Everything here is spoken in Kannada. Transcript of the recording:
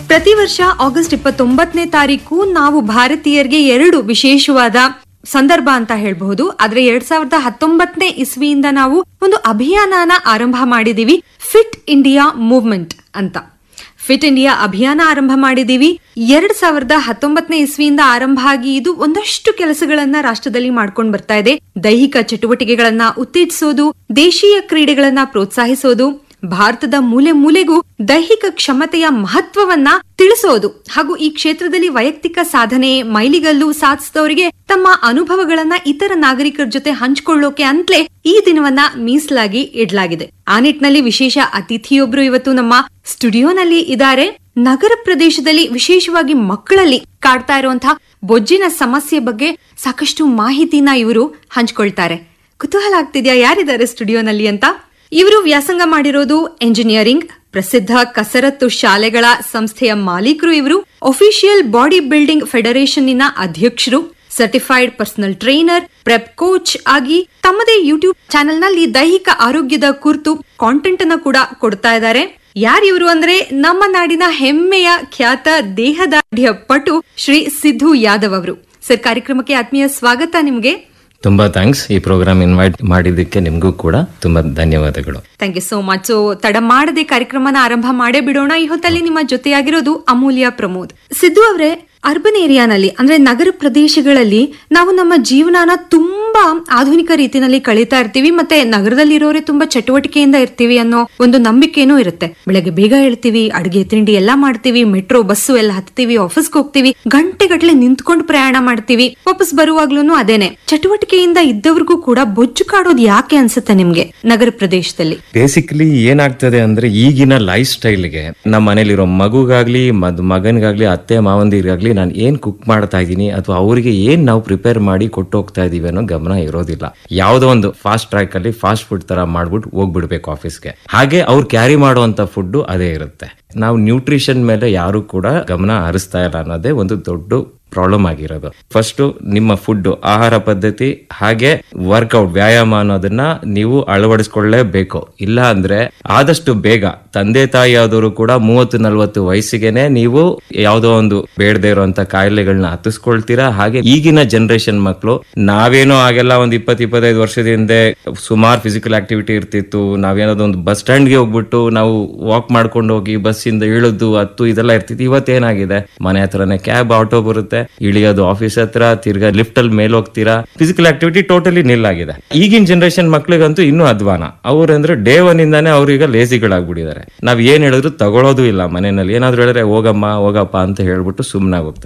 ಪ್ರತಿ ವರ್ಷ ಆಗಸ್ಟ್ ಇಪ್ಪತ್ತೊಂಬತ್ತನೇ ತಾರೀಕು ನಾವು ಭಾರತೀಯರಿಗೆ ಎರಡು ವಿಶೇಷವಾದ ಸಂದರ್ಭ ಅಂತ ಹೇಳಬಹುದು ಆದ್ರೆ ಎರಡ್ ಸಾವಿರದ ಹತ್ತೊಂಬತ್ತನೇ ಇಸ್ವಿಯಿಂದ ನಾವು ಒಂದು ಅಭಿಯಾನನ ಆರಂಭ ಮಾಡಿದೀವಿ ಫಿಟ್ ಇಂಡಿಯಾ ಮೂವ್ಮೆಂಟ್ ಅಂತ ಫಿಟ್ ಇಂಡಿಯಾ ಅಭಿಯಾನ ಆರಂಭ ಮಾಡಿದೀವಿ ಎರಡ್ ಸಾವಿರದ ಹತ್ತೊಂಬತ್ತನೇ ಇಸ್ವಿಯಿಂದ ಆರಂಭ ಆಗಿ ಇದು ಒಂದಷ್ಟು ಕೆಲಸಗಳನ್ನ ರಾಷ್ಟ್ರದಲ್ಲಿ ಮಾಡ್ಕೊಂಡು ಬರ್ತಾ ಇದೆ ದೈಹಿಕ ಚಟುವಟಿಕೆಗಳನ್ನ ಉತ್ತೇಜಿಸೋದು ದೇಶೀಯ ಕ್ರೀಡೆಗಳನ್ನ ಪ್ರೋತ್ಸಾಹಿಸೋದು ಭಾರತದ ಮೂಲೆ ಮೂಲೆಗೂ ದೈಹಿಕ ಕ್ಷಮತೆಯ ಮಹತ್ವವನ್ನ ತಿಳಿಸೋದು ಹಾಗೂ ಈ ಕ್ಷೇತ್ರದಲ್ಲಿ ವೈಯಕ್ತಿಕ ಸಾಧನೆ ಮೈಲಿಗಲ್ಲು ಸಾಧಿಸಿದವರಿಗೆ ತಮ್ಮ ಅನುಭವಗಳನ್ನ ಇತರ ನಾಗರಿಕರ ಜೊತೆ ಹಂಚಿಕೊಳ್ಳೋಕೆ ಅಂತಲೇ ಈ ದಿನವನ್ನ ಮೀಸಲಾಗಿ ಇಡಲಾಗಿದೆ ಆ ನಿಟ್ಟಿನಲ್ಲಿ ವಿಶೇಷ ಅತಿಥಿಯೊಬ್ರು ಇವತ್ತು ನಮ್ಮ ಸ್ಟುಡಿಯೋನಲ್ಲಿ ಇದ್ದಾರೆ ನಗರ ಪ್ರದೇಶದಲ್ಲಿ ವಿಶೇಷವಾಗಿ ಮಕ್ಕಳಲ್ಲಿ ಕಾಡ್ತಾ ಇರುವಂತಹ ಬೊಜ್ಜಿನ ಸಮಸ್ಯೆ ಬಗ್ಗೆ ಸಾಕಷ್ಟು ಮಾಹಿತಿನ ಇವರು ಹಂಚ್ಕೊಳ್ತಾರೆ ಕುತೂಹಲ ಆಗ್ತಿದ್ಯಾ ಯಾರಿದ್ದಾರೆ ಸ್ಟುಡಿಯೋನಲ್ಲಿ ಅಂತ ಇವರು ವ್ಯಾಸಂಗ ಮಾಡಿರೋದು ಎಂಜಿನಿಯರಿಂಗ್ ಪ್ರಸಿದ್ಧ ಕಸರತ್ತು ಶಾಲೆಗಳ ಸಂಸ್ಥೆಯ ಮಾಲೀಕರು ಇವರು ಒಫಿಷಿಯಲ್ ಬಾಡಿ ಬಿಲ್ಡಿಂಗ್ ಫೆಡರೇಷನ್ನಿನ ಅಧ್ಯಕ್ಷರು certified personal trainer prep coach ಆಗಿ ತಮ್ಮದೇ ಯೂಟ್ಯೂಬ್ ಚಾನೆಲ್ ನಲ್ಲಿ ದೈಹಿಕ ಆರೋಗ್ಯದ ಕುರಿತು ಕಾಂಟೆಂಟ್ ಅನ್ನ ಕೂಡ ಕೊಡ್ತಾ ಇದ್ದಾರೆ ಯಾರಿವರು ಅಂದ್ರೆ ನಮ್ಮ ನಾಡಿನ ಹೆಮ್ಮೆಯ ಖ್ಯಾತ ದೇಹದಾಢ್ಯ ಪಟು ಶ್ರೀ ಸಿದ್ದು ಯಾದವ್ ಅವರು ಸರ್ ಕಾರ್ಯಕ್ರಮಕ್ಕೆ ಆತ್ಮೀಯ ಸ್ವಾಗತ ನಿಮ್ಗೆ ತುಂಬಾ ಥ್ಯಾಂಕ್ಸ್ ಈ ಪ್ರೋಗ್ರಾಮ್ ಇನ್ವೈಟ್ ಮಾಡಿದ್ದಕ್ಕೆ ನಿಮಗೂ ಕೂಡ ತುಂಬಾ ಧನ್ಯವಾದಗಳು thank you so much so ತಡ ಮಾಡದೆ ಕಾರ್ಯಕ್ರಮನ ಆರಂಭ ಮಾಡೇ ಬಿಡೋಣ ಈ ಹೊತ್ತಲ್ಲಿ ನಿಮ್ಮ ಜೊತೆಯಾಗಿರೋದು ಅಮೂಲ್ಯ ಪ್ರಮೋದ್ ಸಿದ್ದು ಅವರೇ ಅರ್ಬನ್ ಏರಿಯಾನಲ್ಲಿ ಅಂದ್ರೆ ನಗರ ಪ್ರದೇಶಗಳಲ್ಲಿ ನಾವು ನಮ್ಮ ಜೀವನನ ತುಂಬಾ ಆಧುನಿಕ ರೀತಿನಲ್ಲಿ ಕಳೀತಾ ಇರ್ತೀವಿ ಮತ್ತೆ ನಗರದಲ್ಲಿರೋರೆ ತುಂಬಾ ಚಟುವಟಿಕೆಯಿಂದ ಇರ್ತೀವಿ ಅನ್ನೋ ಒಂದು ನಂಬಿಕೆನೂ ಇರುತ್ತೆ ಬೆಳಗ್ಗೆ ಬೇಗ ಹೇಳ್ತೀವಿ ಅಡುಗೆ ತಿಂಡಿ ಎಲ್ಲಾ ಮಾಡ್ತೀವಿ ಮೆಟ್ರೋ ಬಸ್ಸು ಎಲ್ಲ ಹತ್ತೀವಿ ಆಫೀಸ್ಗೆ ಹೋಗ್ತೀವಿ ಗಂಟೆಗಟ್ಲೆ ನಿಂತ್ಕೊಂಡು ಪ್ರಯಾಣ ಮಾಡ್ತೀವಿ ವಾಪಸ್ ಬರುವಾಗ್ಲೂ ಅದೇನೆ ಚಟುವಟಿಕೆಯಿಂದ ಇದ್ದವ್ರಿಗೂ ಕೂಡ ಬೊಜ್ಜು ಕಾಡೋದು ಯಾಕೆ ಅನ್ಸುತ್ತೆ ನಿಮ್ಗೆ ನಗರ ಪ್ರದೇಶದಲ್ಲಿ ಬೇಸಿಕಲಿ ಏನಾಗ್ತದೆ ಅಂದ್ರೆ ಈಗಿನ ಲೈಫ್ ಸ್ಟೈಲ್ಗೆ ನಮ್ಮ ಮನೇಲಿರೋ ಮಗುಗಾಗ್ಲಿ ಮದ್ ಮಗನಿಗಾಗ್ಲಿ ಅತ್ತೆ ಮಾವಂದಿರಿಗಾಗ್ಲಿ ನಾನು ಏನ್ ಕುಕ್ ಮಾಡ್ತಾ ಇದ್ದೀನಿ ಅಥವಾ ಅವರಿಗೆ ಏನ್ ನಾವು ಪ್ರಿಪೇರ್ ಮಾಡಿ ಕೊಟ್ಟು ಹೋಗ್ತಾ ಇದೀವಿ ಅನ್ನೋ ಗಮನ ಇರೋದಿಲ್ಲ ಯಾವ್ದೋ ಒಂದು ಫಾಸ್ಟ್ ಟ್ರ್ಯಾಕ್ ಅಲ್ಲಿ ಫಾಸ್ಟ್ ಫುಡ್ ತರ ಮಾಡ್ಬಿಟ್ಟು ಹೋಗ್ಬಿಡ್ಬೇಕು ಆಫೀಸ್ಗೆ ಹಾಗೆ ಅವ್ರು ಕ್ಯಾರಿ ಮಾಡುವಂತ ಫುಡ್ ಅದೇ ಇರುತ್ತೆ ನಾವು ನ್ಯೂಟ್ರಿಷನ್ ಮೇಲೆ ಯಾರು ಕೂಡ ಗಮನ ಹರಿಸ್ತಾ ಇಲ್ಲ ಅನ್ನೋದೇ ಒಂದು ದೊಡ್ಡ ಪ್ರಾಬ್ಲಮ್ ಆಗಿರೋದು ಫಸ್ಟ್ ನಿಮ್ಮ ಫುಡ್ ಆಹಾರ ಪದ್ಧತಿ ಹಾಗೆ ವರ್ಕೌಟ್ ವ್ಯಾಯಾಮ ಅನ್ನೋದನ್ನ ನೀವು ಅಳವಡಿಸ್ಕೊಳ್ಳೇಬೇಕು ಇಲ್ಲ ಅಂದ್ರೆ ಆದಷ್ಟು ಬೇಗ ತಂದೆ ತಾಯಿ ಆದವರು ಕೂಡ ಮೂವತ್ತು ನಲ್ವತ್ತು ವಯಸ್ಸಿಗೆನೆ ನೀವು ಯಾವುದೋ ಒಂದು ಬೇಡದೇ ಇರುವಂತ ಕಾಯಿಲೆಗಳನ್ನ ಹತ್ತಿಸ್ಕೊಳ್ತೀರಾ ಹಾಗೆ ಈಗಿನ ಜನರೇಷನ್ ಮಕ್ಕಳು ನಾವೇನೋ ಆಗೆಲ್ಲ ಒಂದ್ ಇಪ್ಪತ್ ಇಪ್ಪತ್ತೈದು ವರ್ಷದ ಹಿಂದೆ ಸುಮಾರು ಫಿಸಿಕಲ್ ಆಕ್ಟಿವಿಟಿ ಇರ್ತಿತ್ತು ನಾವೇನಾದ್ರು ಒಂದು ಬಸ್ ಸ್ಟ್ಯಾಂಡ್ಗೆ ಹೋಗ್ಬಿಟ್ಟು ನಾವು ವಾಕ್ ಮಾಡ್ಕೊಂಡು ಹೋಗಿ ಬಸ್ಸಿಂದ ಇಳಿದು ಹತ್ತು ಇದೆಲ್ಲ ಇರ್ತಿತ್ತು ಇವತ್ತೇನಾಗಿದೆ ಮನೆ ಹತ್ರನೇ ಕ್ಯಾಬ್ ಆಟೋ ಬರುತ್ತೆ ಇಳಿಯೋದು ಆಫೀಸ್ ಹತ್ರ ತಿರ್ಗಾ ಲಿಫ್ಟ್ ಅಲ್ಲಿ ಮೇಲೆ ಹೋಗ್ತೀರಾ ಫಿಸಿಕಲ್ ಆಕ್ಟಿವಿಟಿ ಟೋಟಲಿ ನಿಲ್ಲಾಗಿದೆ ಈಗಿನ ಜನರೇಷನ್ ಮಕ್ಳಿಗಂತೂ ಇನ್ನೂ ಅಧ್ವಾನ ಅವ್ರಂದ್ರೆ ಡೇ ಒನ್ ಇಂದಾನೆ ಅವ್ರೀಗ ಲೇಸಿಗಳಾಗ್ಬಿಟ್ಟಿದ್ದಾರೆ ನಾವ್ ಏನ್ ಹೇಳಿದ್ರು ತಗೊಳ್ಳೋದು ಇಲ್ಲ ಮನೆಯಲ್ಲಿ ಏನಾದ್ರು ಹೇಳಿದ್ರೆ ಹೋಗಮ್ಮ ಹೋಗಪ್ಪ ಅಂತ ಹೇಳ್ಬಿಟ್ಟು ಸುಮ್ಮನಾಗಿ ಹೋಗ್ತಾರೆ